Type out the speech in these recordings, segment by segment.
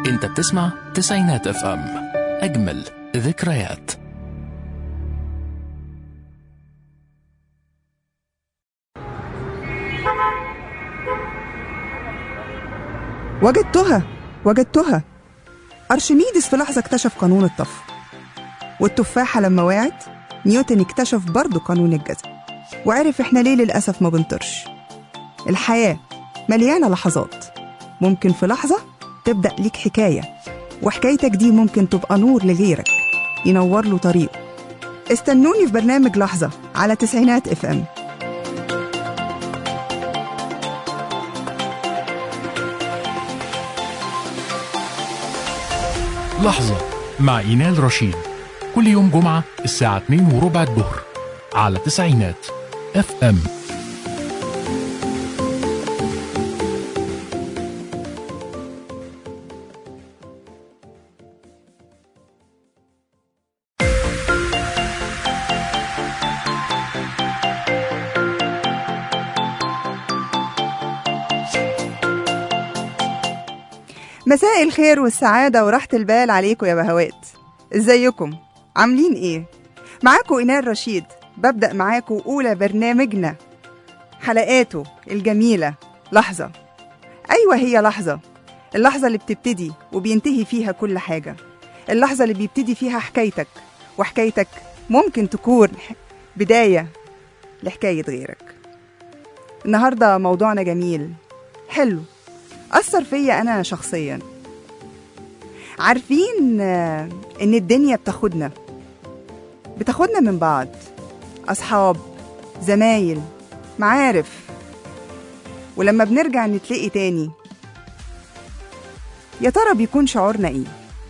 انت بتسمع تسعينات اف ام اجمل ذكريات وجدتها وجدتها أرشميدس في لحظة اكتشف قانون الطفو والتفاحة لما وقعت نيوتن اكتشف برضه قانون الجذب وعرف احنا ليه للأسف ما بنطرش الحياة مليانة لحظات ممكن في لحظة تبدأ ليك حكاية وحكايتك دي ممكن تبقى نور لغيرك ينور له طريقه استنوني في برنامج لحظة على تسعينات اف ام لحظة مع إينال رشيد كل يوم جمعة الساعة 2 وربع الظهر على تسعينات اف ام مساء الخير والسعادة وراحة البال عليكم يا بهوات ازيكم عاملين ايه معاكم إينال رشيد ببدأ معاكم أولى برنامجنا حلقاته الجميلة لحظة أيوة هي لحظة اللحظة اللي بتبتدي وبينتهي فيها كل حاجة اللحظة اللي بيبتدي فيها حكايتك وحكايتك ممكن تكون بداية لحكاية غيرك النهاردة موضوعنا جميل حلو أثر فيا أنا شخصيا عارفين آه، إن الدنيا بتاخدنا بتاخدنا من بعض أصحاب زمايل معارف ولما بنرجع نتلاقي تاني يا ترى بيكون شعورنا إيه؟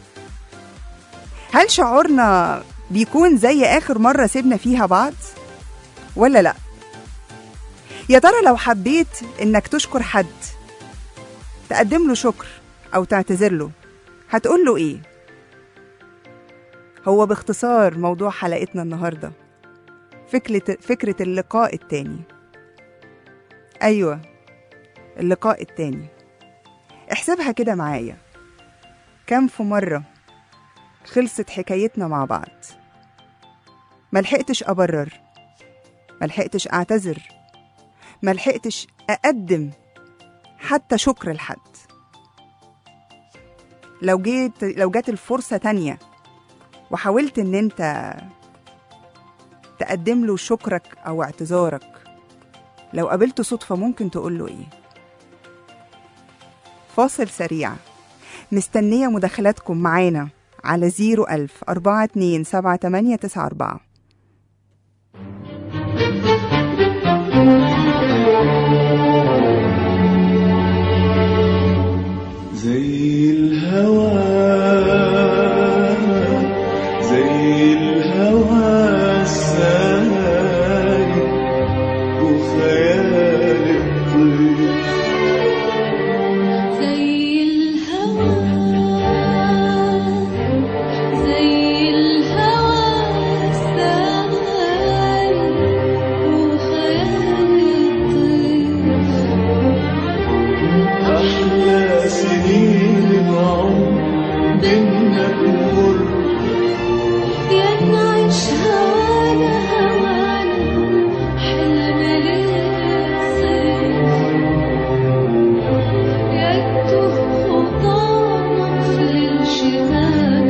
هل شعورنا بيكون زي آخر مرة سيبنا فيها بعض؟ ولا لأ؟ يا ترى لو حبيت إنك تشكر حد تقدم له شكر أو تعتذر له هتقول له إيه؟ هو باختصار موضوع حلقتنا النهاردة فكرة, فكرة اللقاء التاني أيوة اللقاء التاني احسبها كده معايا كم في مرة خلصت حكايتنا مع بعض ملحقتش أبرر ملحقتش أعتذر ملحقتش أقدم حتى شكر لحد لو جيت لو جات الفرصة تانية وحاولت ان انت تقدم له شكرك او اعتذارك لو قابلته صدفة ممكن تقول له ايه فاصل سريع مستنية مداخلاتكم معانا على زيرو ألف أربعة اتنين سبعة تمانية تسعة أربعة زي الهوى زي الهوى السايق وخيال الطير زي الهوى زي الهوى السايق وخيال الطير أحلى سنين العمر بينا تمر يا نعيش هوانا هوانا حلم للصيف يا تهف خطانا في الشتاء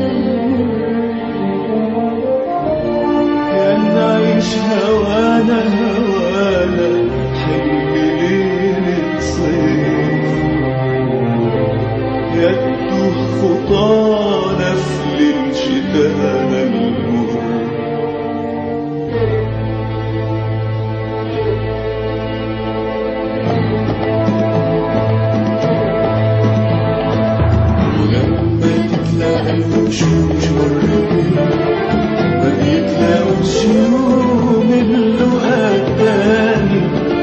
يا نعيش هوانا هوانا حلم ليلة صيف يا تدوخ خطانا في ليل شتانا المر ولما تتلاقى الوشوش مرتين ما بيتلاقوش يوم اللقاء التاني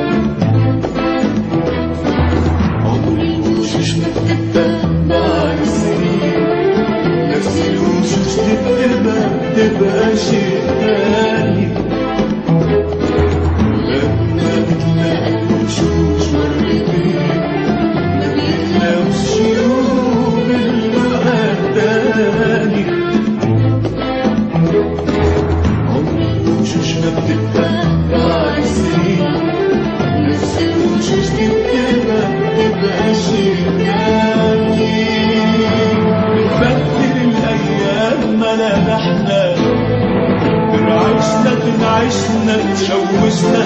عمر الوشوش ما بتبقى مع السنين نفس الوشوش تبقى تبقى شيء تاني لما بتلاقى الوشوش مرتين ما بيتلاقوش يوم اللقاء شيء تاني بنبدل الأيام ملامحنا ترعشنا تنعشنا تشوشنا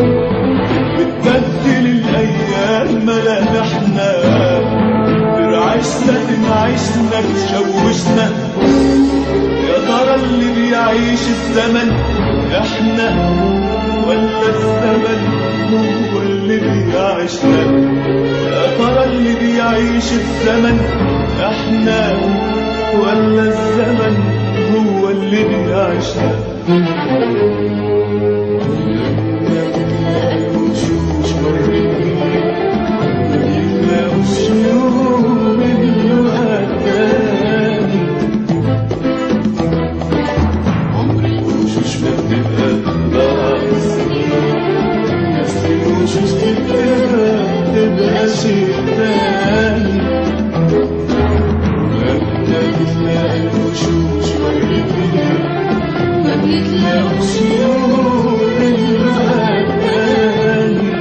بتبدل الأيام ملامحنا ترعشنا تنعشنا تشوشنا يا ترى اللي بيعيش الزمن احنا ولا الزمن هو اللي بيعيشنا يا ترى اللي بيعيش الزمن احنا ولا الزمن هو اللي بيعيشنا الوشوش يبقى وشوش من تاني عمر الوشوش ما بتبقى ناقص نفس الوشوش تبقى تبقى شيء تاني لما بتلاقي الوشوش مرتين ما بيتلاقوش شيوخ التاني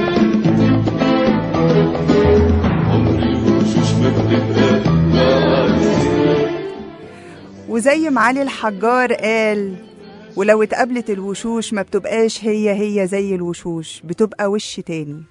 عمر الوشوش ما بتبقى ناقص وزي ما علي الحجار قال ولو اتقابلت الوشوش ما بتبقاش هي هي زي الوشوش بتبقى وش تاني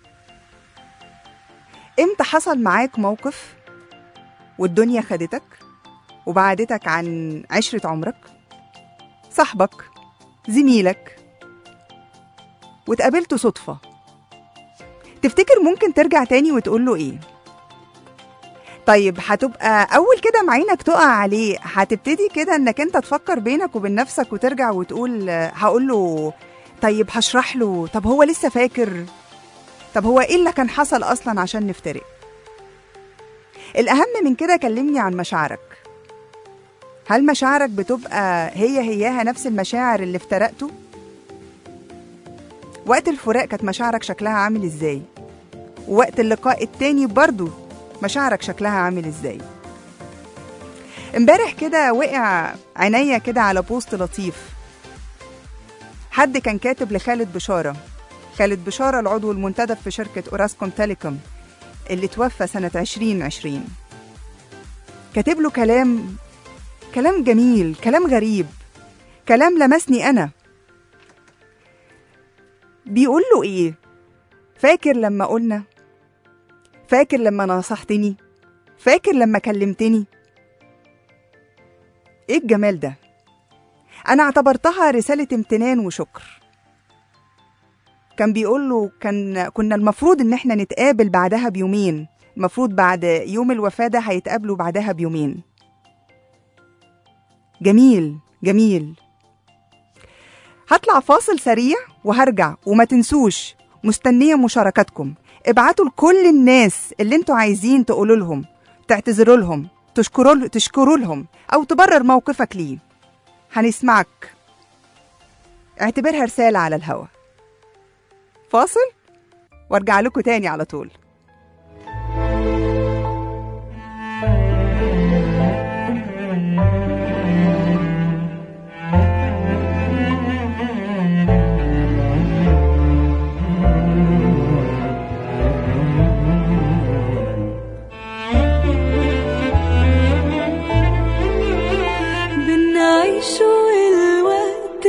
امتى حصل معاك موقف والدنيا خدتك وبعدتك عن عشرة عمرك صاحبك زميلك واتقابلته صدفة تفتكر ممكن ترجع تاني وتقول له ايه طيب هتبقى اول كده ما عينك تقع عليه هتبتدي كده انك انت تفكر بينك وبين نفسك وترجع وتقول آه، هقول له طيب هشرح له طب هو لسه فاكر طب هو ايه اللي كان حصل اصلا عشان نفترق الاهم من كده كلمني عن مشاعرك هل مشاعرك بتبقى هي هياها نفس المشاعر اللي افترقتوا وقت الفراق كانت مشاعرك شكلها عامل ازاي ووقت اللقاء التاني برضو مشاعرك شكلها عامل ازاي امبارح كده وقع عينيا كده على بوست لطيف حد كان كاتب لخالد بشارة خالد بشارة العضو المنتدب في شركة أوراسكوم تيليكوم اللي توفى سنة 2020 كاتب له كلام كلام جميل كلام غريب كلام لمسني أنا بيقول له إيه فاكر لما قلنا فاكر لما نصحتني فاكر لما كلمتني ايه الجمال ده انا اعتبرتها رسالة امتنان وشكر كان بيقول له كان كنا المفروض ان احنا نتقابل بعدها بيومين المفروض بعد يوم الوفاة ده هيتقابلوا بعدها بيومين جميل جميل هطلع فاصل سريع وهرجع وما تنسوش مستنية مشاركاتكم ابعتوا لكل الناس اللي انتوا عايزين تقولوا لهم تعتذروا لهم تشكروا تشكروا لهم او تبرر موقفك ليه هنسمعك اعتبرها رسالة على الهوا فاصل وارجع لكم تاني على طول بنعيش والوقت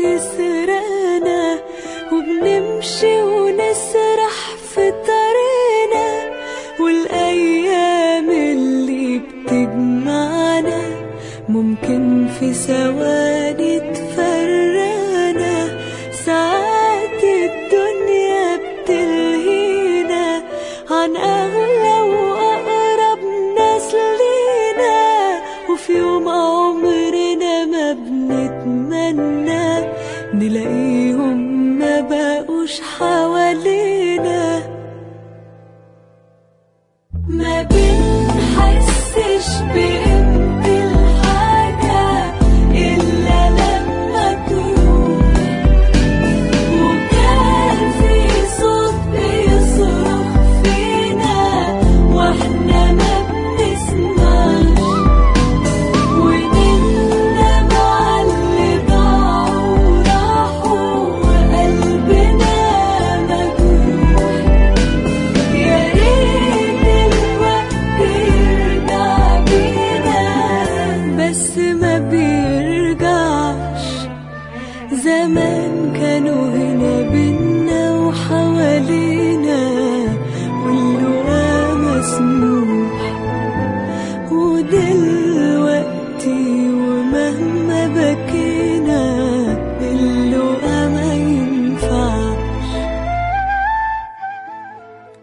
بيسرقنا وبنمشي ونسرح في طريق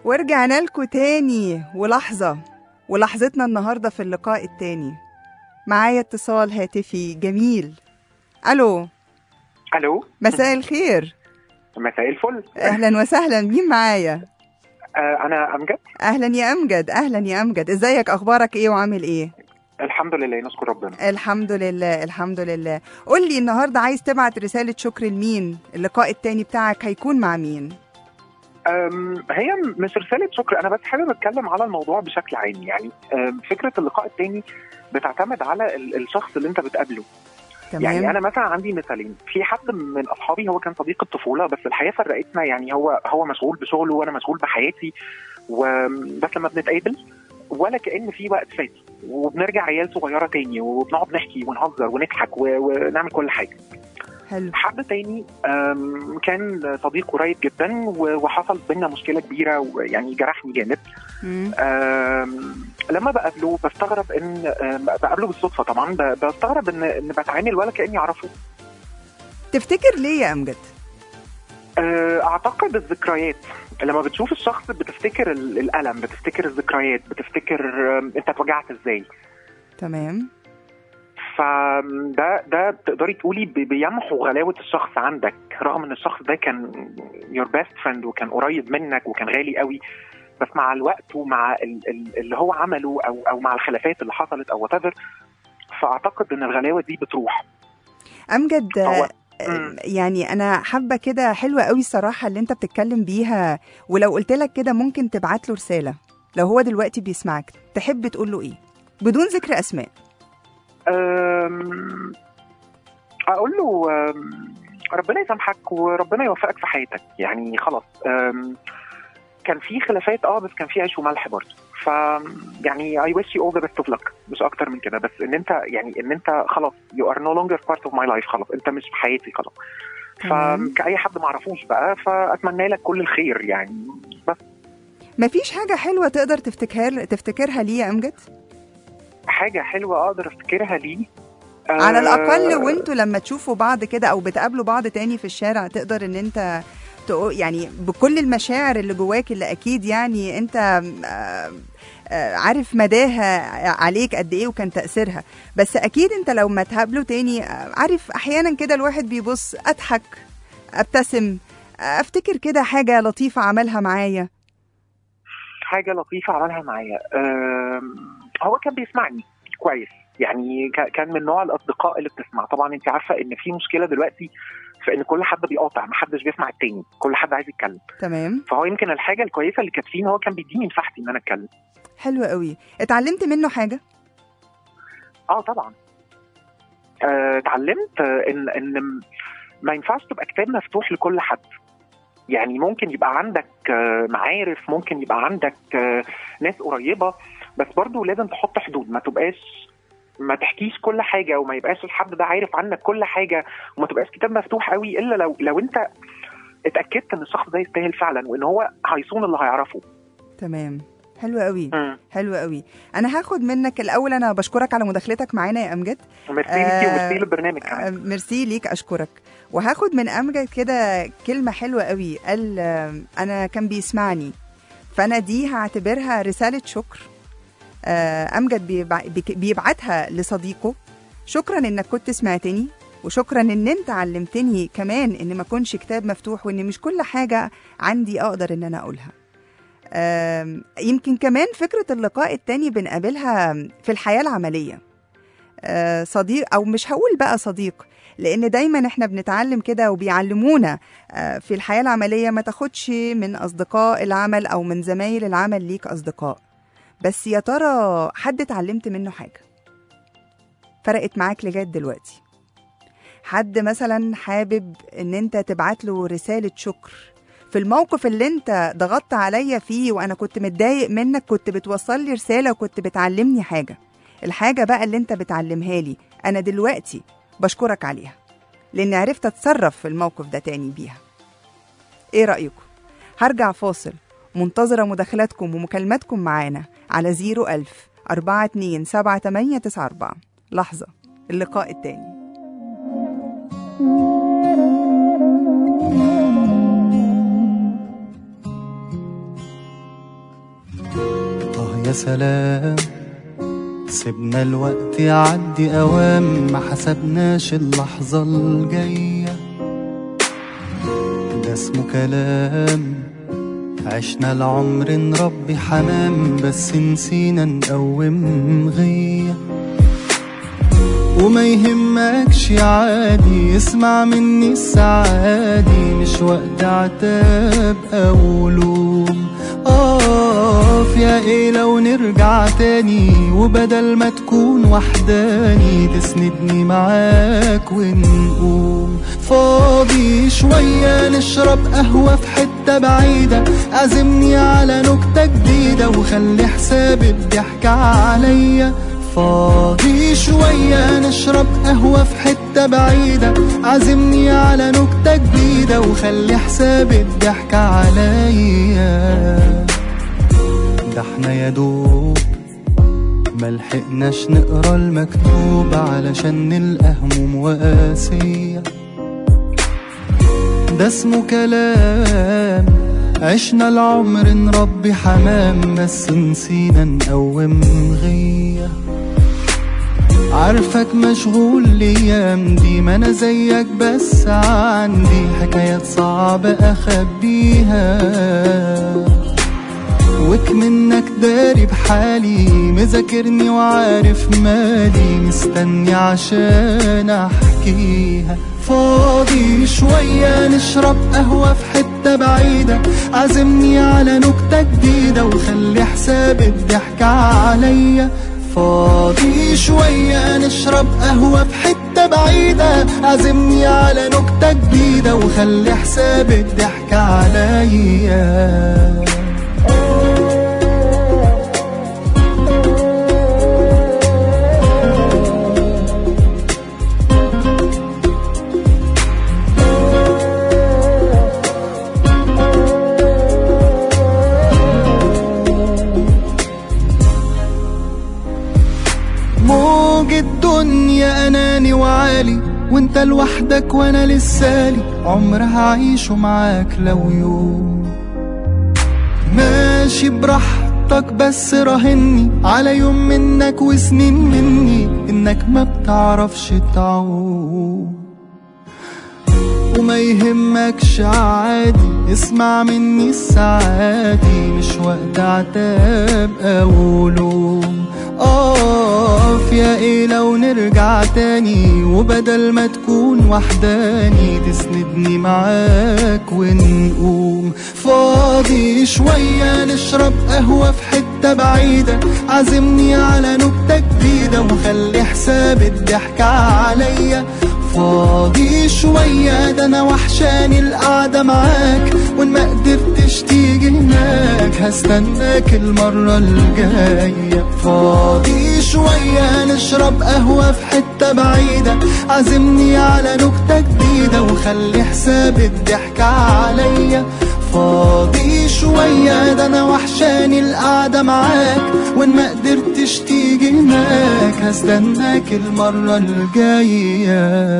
ورجعنا لكم تاني ولحظة ولحظتنا النهاردة في اللقاء التاني معايا اتصال هاتفي جميل ألو الو مساء الخير مساء الفل أهلا وسهلا مين معايا آه انا امجد أهلا يا أمجد أهلا يا أمجد إزيك أخبارك إيه وعامل إيه الحمد لله نشكر ربنا الحمد لله الحمد لله قول لي النهاردة عايز تبعت رسالة شكر لمين اللقاء التاني بتاعك هيكون مع مين أم، هي مش رساله شكر انا بس حابب اتكلم على الموضوع بشكل عام يعني أم، فكره اللقاء التاني بتعتمد على ال- الشخص اللي انت بتقابله تمام يعني انا مثلا عندي مثالين في حد من اصحابي هو كان صديق الطفوله بس الحياه فرقتنا يعني هو هو مشغول بشغله وانا مشغول بحياتي وبس لما بنتقابل ولا كان في وقت فات وبنرجع عيال صغيره تاني وبنقعد نحكي ونهزر ونضحك و- ونعمل كل حاجه حلو حد تاني أم، كان صديق قريب جدا و- وحصل بينا مشكله كبيره ويعني جرحني جامد مم. أم، لما بقابله بستغرب ان أم، بقابله بالصدفه طبعا ب- بستغرب ان ان بتعامل ولا كاني اعرفه تفتكر ليه يا أمجد أه، اعتقد الذكريات لما بتشوف الشخص بتفتكر ال- الالم بتفتكر الذكريات بتفتكر أم، انت اتوجعت ازاي تمام فده ده تقدري تقولي بي- بيمحو غلاوه الشخص عندك رغم ان الشخص ده كان يور بيست فريند وكان قريب منك وكان غالي قوي بس مع الوقت ومع ال- ال- اللي هو عمله او او مع الخلافات اللي حصلت او وات فاعتقد ان الغلاوه دي بتروح امجد هو- آه، مم. يعني انا حابه كده حلوه قوي الصراحه اللي انت بتتكلم بيها ولو قلت لك كده ممكن تبعت له رساله لو هو دلوقتي بيسمعك تحب تقول له ايه بدون ذكر اسماء أم، اقول له أم، ربنا يسامحك وربنا يوفقك في حياتك يعني خلاص أم، كان في خلافات اه بس كان في عيش وملح برضه ف يعني I wish you all the best of luck مش اكتر من كده بس ان انت يعني ان انت خلاص you are no longer part of my life خلاص انت مش في حياتي خلاص تمام. فكأي حد ما اعرفوش بقى فاتمنى لك كل الخير يعني بس مفيش حاجه حلوه تقدر تفتكر تفتكرها ليه يا امجد حاجه حلوه اقدر افتكرها ليه على آه، الاقل وانتوا لما تشوفوا بعض كده او بتقابلوا بعض تاني في الشارع تقدر ان انت تقول يعني بكل المشاعر اللي جواك اللي اكيد يعني انت آه، آه، عارف مداها عليك قد ايه وكان تاثيرها بس اكيد انت لو ما تقابله تاني آه، عارف احيانا كده الواحد بيبص اضحك ابتسم آه، افتكر كده حاجه لطيفه عملها معايا حاجه لطيفه عملها معايا آم، هو كان بيسمعني كويس يعني كا- كان من نوع الاصدقاء اللي بتسمع طبعا انت عارفه ان في مشكله دلوقتي في ان كل حد بيقاطع محدش بيسمع التاني كل حد عايز يتكلم تمام فهو يمكن الحاجه الكويسه اللي كانت فيه ان هو كان بيديني مساحتي ان انا اتكلم حلو قوي اتعلمت منه حاجه اه طبعا آه، اتعلمت آه، ان ان م- ما ينفعش تبقى كتاب مفتوح لكل حد يعني ممكن يبقى عندك آه، معارف ممكن يبقى عندك آه، ناس قريبه بس برضو لازم تحط حدود ما تبقاش ما تحكيش كل حاجه وما يبقاش الحد ده عارف عنك كل حاجه وما تبقاش كتاب مفتوح قوي الا لو لو انت اتاكدت ان الشخص ده يستاهل فعلا وان هو هيصون اللي هيعرفه تمام حلو قوي مم. حلو قوي انا هاخد منك الاول انا بشكرك على مداخلتك معانا يا امجد ميرسي آه، ليكي وميرسي للبرنامج آه، كمان ميرسي ليك اشكرك وهاخد من امجد كده كلمه حلوه قوي قال آه، انا كان بيسمعني فانا دي هعتبرها رساله شكر آه، امجد بيبع- بيك- بيبعتها لصديقه شكرا انك كنت سمعتني وشكرا ان انت علمتني كمان ان ما اكونش كتاب مفتوح وان مش كل حاجه عندي اقدر ان انا اقولها آم، يمكن كمان فكره اللقاء التاني بنقابلها في الحياه العمليه آه، صديق او مش هقول بقى صديق لان دايما احنا بنتعلم كده وبيعلمونا آه، في الحياه العمليه ما تاخدش من اصدقاء العمل او من زمايل العمل ليك اصدقاء بس يا ترى حد اتعلمت منه حاجه فرقت معاك لغايه دلوقتي حد مثلا حابب ان انت تبعت له رساله شكر في الموقف اللي انت ضغطت عليا فيه وانا كنت متضايق منك كنت بتوصل لي رساله وكنت بتعلمني حاجه الحاجه بقى اللي انت بتعلمها لي انا دلوقتي بشكرك عليها لاني عرفت اتصرف في الموقف ده تاني بيها ايه رايكم هرجع فاصل منتظرة مداخلاتكم ومكالماتكم معانا على 01000 427894 لحظة اللقاء التاني يا سلام سيبنا الوقت يعدي أوام ما حسبناش اللحظة الجاية ده اسمه كلام عشنا العمر نربي حمام بس نسينا نقوم غيه وما يهمكش عادي اسمع مني السعادي مش وقت عتاب او لوم اقف يا ايه لو نرجع تاني وبدل ما تكون وحداني تسندني معاك ونقوم فاضي شوية نشرب قهوة في حتة بعيدة عزمني على نكتة جديدة وخلي حساب الضحك عليا فاضي شوية نشرب قهوة في حتة بعيدة عزمني على نكتة جديدة وخلي حساب الضحك عليا ده احنا يا دوب ملحقناش نقرا المكتوب علشان نلقى هموم وقاسية ده اسمه كلام عشنا العمر نربي حمام بس نسينا نقوم غيه عارفك مشغول الايام دي ما انا زيك بس عندي حكايات صعبة اخبيها وك منك داري بحالي مذاكرني وعارف مالي مستني عشان احكيها فاضي شوية نشرب قهوة في حتة بعيدة عزمني على نكتة جديدة وخلي حساب الضحك عليا فاضي شوية نشرب قهوة في حتة بعيدة عزمني على نكتة جديدة وخلي حساب الضحك عليا موج الدنيا اناني وعالي وانت لوحدك وانا لسالي عمر هعيشه معاك لو يوم ماشي براحتك بس راهني على يوم منك وسنين مني انك ما بتعرفش تعوم وما يهمكش عادي اسمع مني السعادي مش وقت عتاب او لوم اقف يا ايه لو نرجع تاني وبدل ما تكون وحداني تسندني معاك ونقوم فاضي شوية نشرب قهوة في حتة بعيدة عزمني على نكتة جديدة وخلي حساب الضحك عليا فاضي شوية ده أنا وحشاني القعدة معاك وإن ما قدرتش تيجي هناك هستناك المرة الجاية فاضي شوية نشرب قهوة في حتة بعيدة عزمني على نكتة جديدة وخلي حساب الضحك عليا فاضي شوية ده أنا وحشاني القعدة معاك وإن ما قدرتش تيجي هناك هستناك المرة الجاية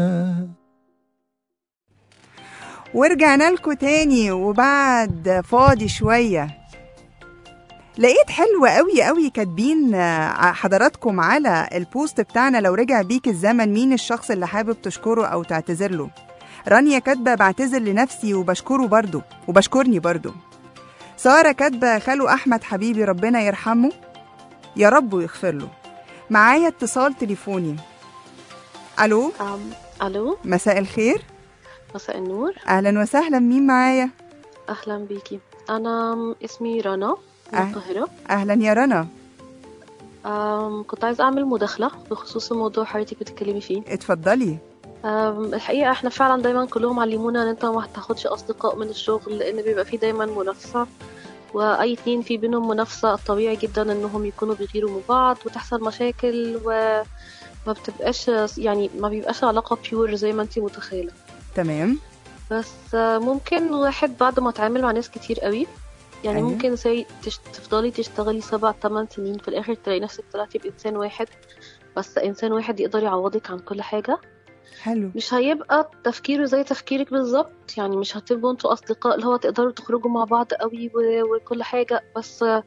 ورجعنا لكم تاني وبعد فاضي شوية لقيت حلوة قوي قوي كاتبين آه، حضراتكم على البوست بتاعنا لو رجع بيك الزمن مين الشخص اللي حابب تشكره أو تعتذر له رانيا كاتبة بعتذر لنفسي وبشكره برضو وبشكرني برضو سارة كاتبة خالو أحمد حبيبي ربنا يرحمه يا رب ويغفر له معايا اتصال تليفوني ألو أم ألو مساء الخير مساء النور أهلا وسهلا مين معايا أهلا بيكي أنا اسمي رنا من أه. القاهرة أهلا يا رنا أم كنت عايزة أعمل مداخلة بخصوص الموضوع حضرتك بتتكلمي فيه اتفضلي أم الحقيقة احنا فعلا دايما كلهم علمونا ان انت ما تاخدش أصدقاء من الشغل لأن بيبقى فيه دايما منافسة وأي اتنين في بينهم منافسة الطبيعي جدا انهم يكونوا بيغيروا من بعض وتحصل مشاكل وما بتبقاش يعني ما بيبقاش علاقة بيور زي ما انت متخيلة تمام بس آه، ممكن واحد بعد ما اتعامل مع ناس كتير قوي يعني أيوة. ممكن زي تش... تفضلي تشتغلي سبع تمن سنين في الاخر تلاقي نفسك طلعتي بانسان واحد بس انسان واحد يقدر يعوضك عن كل حاجه حلو مش هيبقى تفكيره زي تفكيرك بالظبط يعني مش هتبقوا انتوا اصدقاء اللي هو تقدروا تخرجوا مع بعض قوي و... وكل حاجه بس آه،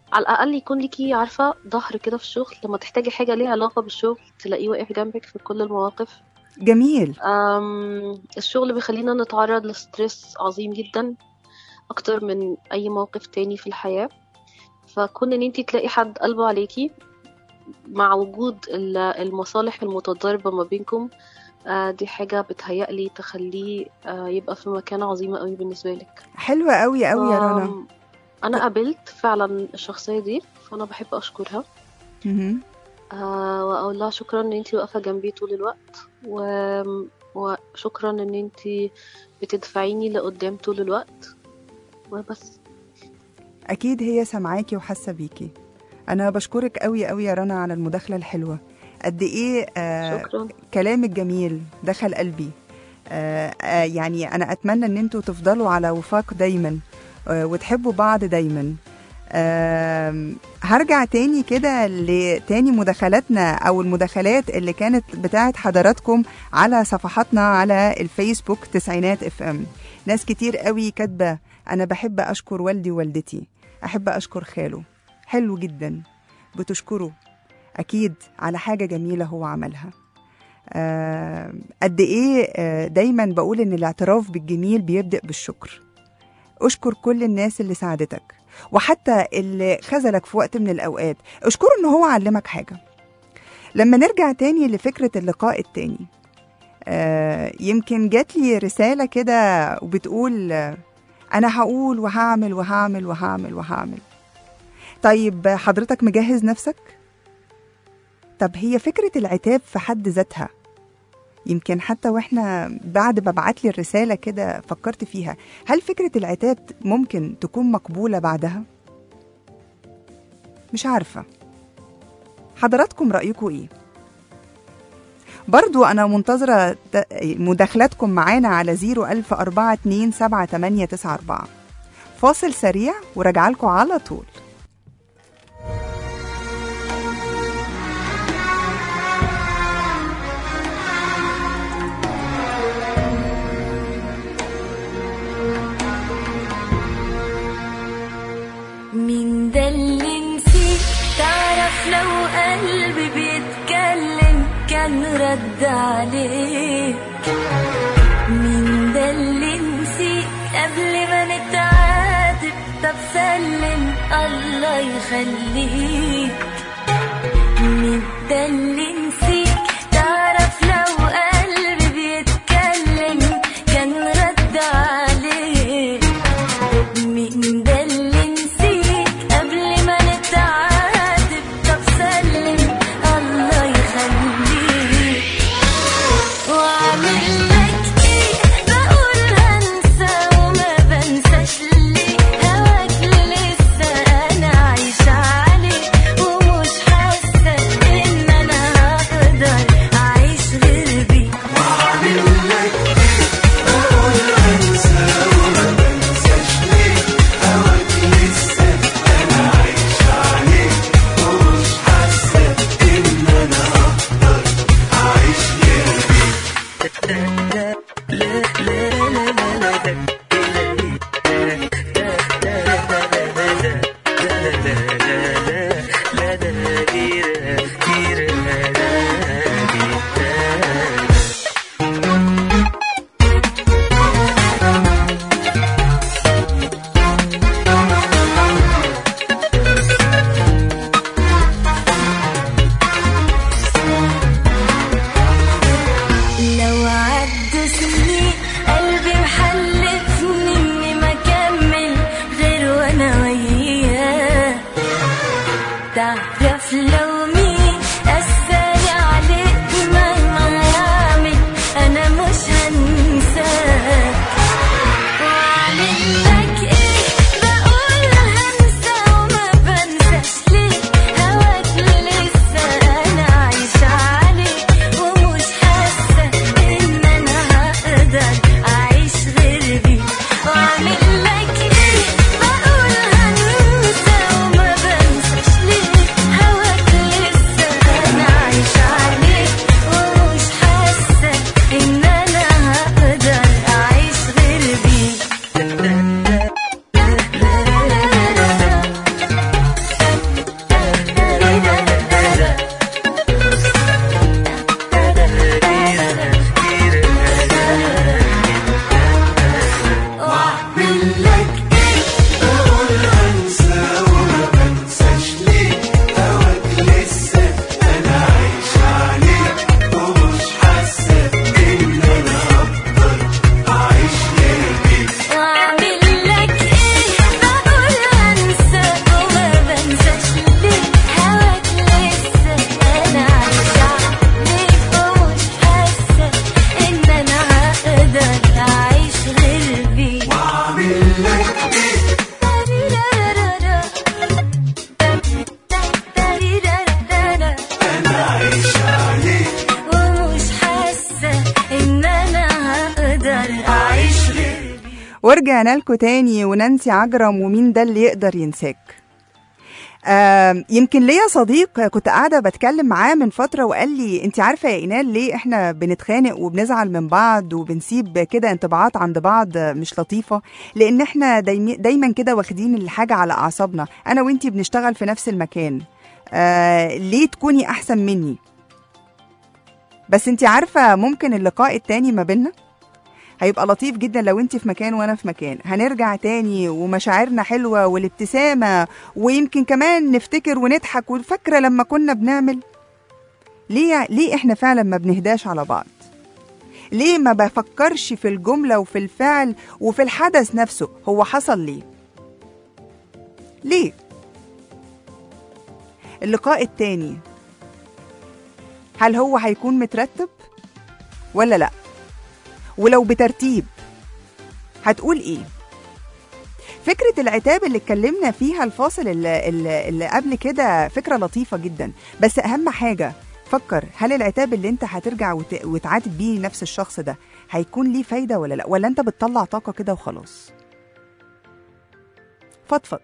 على الأقل يكون ليكي عارفة ظهر كده في الشغل لما تحتاجي حاجة ليها علاقة بالشغل تلاقيه واقف جنبك في كل المواقف جميل أم الشغل بيخلينا نتعرض لستريس عظيم جدا أكتر من أي موقف تاني في الحياة فكون إن انتي تلاقي حد قلبه عليكي مع وجود ال- المصالح المتضاربة ما بينكم آه، دي حاجة بتهيألي تخليه آه، يبقى في مكانة عظيمة قوي بالنسبة لك حلوة قوي قوي يا رنا أم، أنا قابلت فعلا الشخصية دي فأنا بحب أشكرها مهم. آه واقول لها شكرا ان انتي واقفه جنبي طول الوقت و... وشكرا ان انتي بتدفعيني لقدام طول الوقت وبس اكيد هي سامعاكي وحاسه بيكي انا بشكرك قوي قوي يا رنا على المداخله الحلوه قد ايه آه شكرا كلامك جميل دخل قلبي آه آه يعني انا اتمنى ان انتوا تفضلوا على وفاق دايما آه وتحبوا بعض دايما آه هرجع تاني كده لتاني مداخلاتنا او المداخلات اللي كانت بتاعت حضراتكم على صفحاتنا على الفيسبوك تسعينات اف ام ناس كتير قوي كاتبه انا بحب اشكر والدي ووالدتي احب اشكر خاله حلو جدا بتشكره اكيد على حاجه جميله هو عملها آه، قد ايه آه، دايما بقول ان الاعتراف بالجميل بيبدا بالشكر اشكر كل الناس اللي ساعدتك وحتى اللي خذلك في وقت من الاوقات اشكره ان هو علمك حاجه لما نرجع تاني لفكره اللقاء التاني آه، يمكن جات لي رساله كده وبتقول آه، انا هقول وهعمل وهعمل وهعمل وهعمل طيب حضرتك مجهز نفسك طب هي فكرة العتاب في حد ذاتها يمكن حتى واحنا بعد ما بعت لي الرسالة كده فكرت فيها هل فكرة العتاب ممكن تكون مقبولة بعدها؟ مش عارفة حضراتكم رأيكم ايه؟ برضو أنا منتظرة ت- مداخلاتكم معانا على 010427894 فاصل سريع وراجع لكم على طول مين ده اللي نسيت تعرف لو قلبي بيتكلم كان رد عليك مين ده اللي نسيت قبل ما نتعاتب طب سلم الله يخليك مين ده اللي نسيت تعرف لو قلبي بيتكلم كان رد عليك مين ده اللي نسيك قبل ما نتعاتب طب سلم الله يخليك واعمل لك ايه بقول هنسى وما بنساش ليه هواك لسه انا عايشة عليه ومش حاسة ان انا هقدر اعيش غير بيك لو عدوا سنين قلبي محلفني اني ما اكمل غير وانا وياه تعرف لو مين قساني عليك مهما يعمل انا مش هنساك واعمل لك ايه بقول هنسى وما بنساش ليه هواك لسه انا عايشة عليه ومش حاسة ان انا هقدر اعيش غير بيه واعمل لك ايه بقول هنسى وما بنساش ليه هواك ورجعنا لكم تاني ونانسي عجرم ومين ده اللي يقدر ينساك آم، يمكن ليا صديق كنت قاعدة بتكلم معاه من فترة وقال لي انت عارفة يا اينال ليه احنا بنتخانق وبنزعل من بعض وبنسيب كده انطباعات عند بعض مش لطيفة لان احنا دايما, دايما كده واخدين الحاجة على اعصابنا انا وانتي بنشتغل في نفس المكان آه ليه تكوني احسن مني بس انت عارفة ممكن اللقاء التاني ما بيننا هيبقى لطيف جدا لو انت في مكان وانا في مكان هنرجع تاني ومشاعرنا حلوة والابتسامة ويمكن كمان نفتكر ونضحك وفاكرة لما كنا بنعمل ليه ليه احنا فعلا ما بنهداش على بعض ليه ما بفكرش في الجملة وفي الفعل وفي الحدث نفسه هو حصل ليه ليه اللقاء التاني هل هو هيكون مترتب ولا لا ولو بترتيب هتقول ايه فكرة العتاب اللي اتكلمنا فيها الفاصل اللي, اللي, اللي قبل كده فكرة لطيفة جدا بس أهم حاجة فكر هل العتاب اللي انت هترجع وت... وتعاتب بيه نفس الشخص ده هيكون ليه فايدة ولا لا ولا انت بتطلع طاقة كده وخلاص فضفض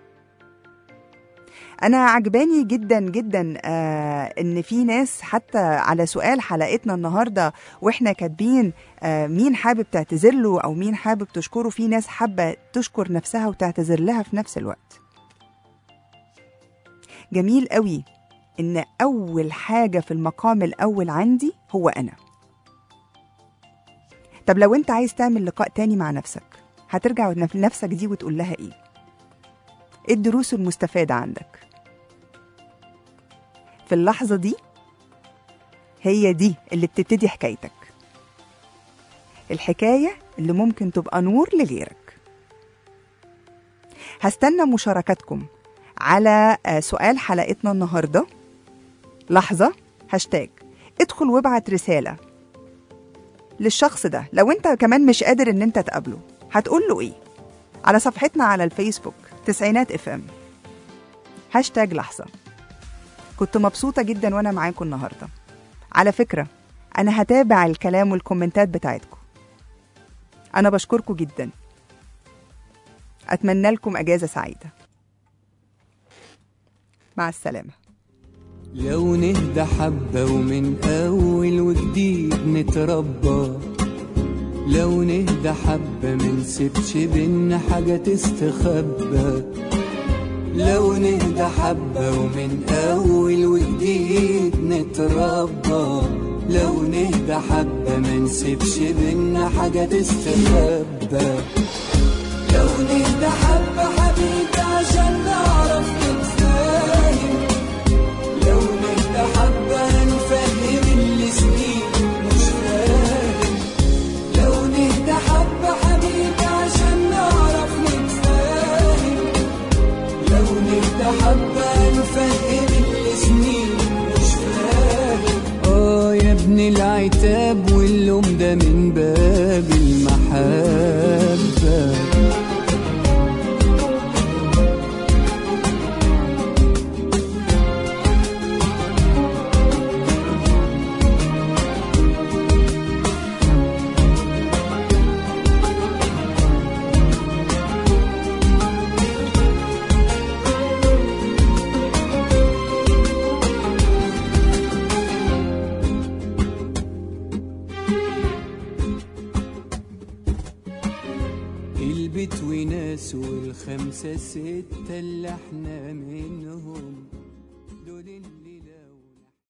انا عجباني جدا جدا آه ان في ناس حتى على سؤال حلقتنا النهارده واحنا كاتبين آه مين حابب تعتذر له او مين حابب تشكره في ناس حابه تشكر نفسها وتعتذر لها في نفس الوقت جميل قوي ان اول حاجه في المقام الاول عندي هو انا طب لو انت عايز تعمل لقاء تاني مع نفسك هترجع لنفسك دي وتقول لها ايه ايه الدروس المستفاده عندك في اللحظة دي هي دي اللي بتبتدي حكايتك الحكاية اللي ممكن تبقى نور لغيرك هستنى مشاركتكم على آه، سؤال حلقتنا النهاردة لحظة هاشتاج ادخل وابعت رسالة للشخص ده لو انت كمان مش قادر ان انت تقابله هتقول له ايه على صفحتنا على الفيسبوك تسعينات اف ام هاشتاج لحظة كنت مبسوطة جدا وانا معاكم النهاردة على فكرة انا هتابع الكلام والكومنتات بتاعتكم انا بشكركم جدا اتمنى لكم اجازة سعيدة مع السلامة لو نهدى حبة ومن أول وجديد نتربى لو نهدى حبة منسيبش بينا حاجة تستخبى لو نهدى حبة ومن أول وجديد نتربى لو نهدى حبة منسيبش بينا حاجة تستخبى لو نهدى حبة حبيبي عشان نعرف نتفاهم لو نهدى حبة نفهم اللي سنين مش فاهم لو نهدى حبة حبيبي عشان نعرف نتفاهم لو نهدى حبة نفهم اللي سنين مش فاهم اه يا ابن العتاب واللوم ده من باب المحبة البيت وناس والخمسة ستة اللي احنا منهم